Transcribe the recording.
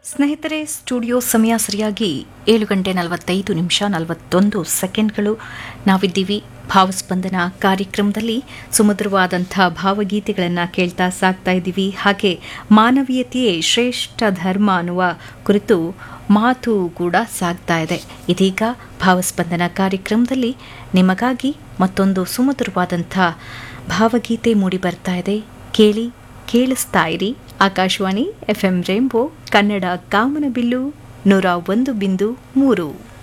ಸ್ನೇಹಿತರೆ ಸ್ಟುಡಿಯೋ ಸಮಯ ಸರಿಯಾಗಿ ಏಳು ಗಂಟೆ ನಲವತ್ತೈದು ನಿಮಿಷ ನಲವತ್ತೊಂದು ಸೆಕೆಂಡ್ಗಳು ನಾವಿದ್ದೀವಿ ಭಾವಸ್ಪಂದನ ಕಾರ್ಯಕ್ರಮದಲ್ಲಿ ಸುಮಧುರವಾದಂಥ ಭಾವಗೀತೆಗಳನ್ನು ಕೇಳ್ತಾ ಸಾಕ್ತಾ ಇದ್ದೀವಿ ಹಾಗೆ ಮಾನವೀಯತೆಯೇ ಶ್ರೇಷ್ಠ ಧರ್ಮ ಅನ್ನುವ ಕುರಿತು ಮಾತು ಕೂಡ ಸಾಗ್ತಾ ಇದೆ ಇದೀಗ ಭಾವಸ್ಪಂದನ ಕಾರ್ಯಕ್ರಮದಲ್ಲಿ ನಿಮಗಾಗಿ ಮತ್ತೊಂದು ಸುಮಧುರವಾದಂಥ ಭಾವಗೀತೆ ಮೂಡಿ ಬರ್ತಾ ಇದೆ ಕೇಳಿ ಕೇಳಿಸ್ತಾ ಇರಿ Akashvani F M rainbow Kannada Kamanabillu ನೂರ ಒಂದು ಬಿಂದು ಮೂರು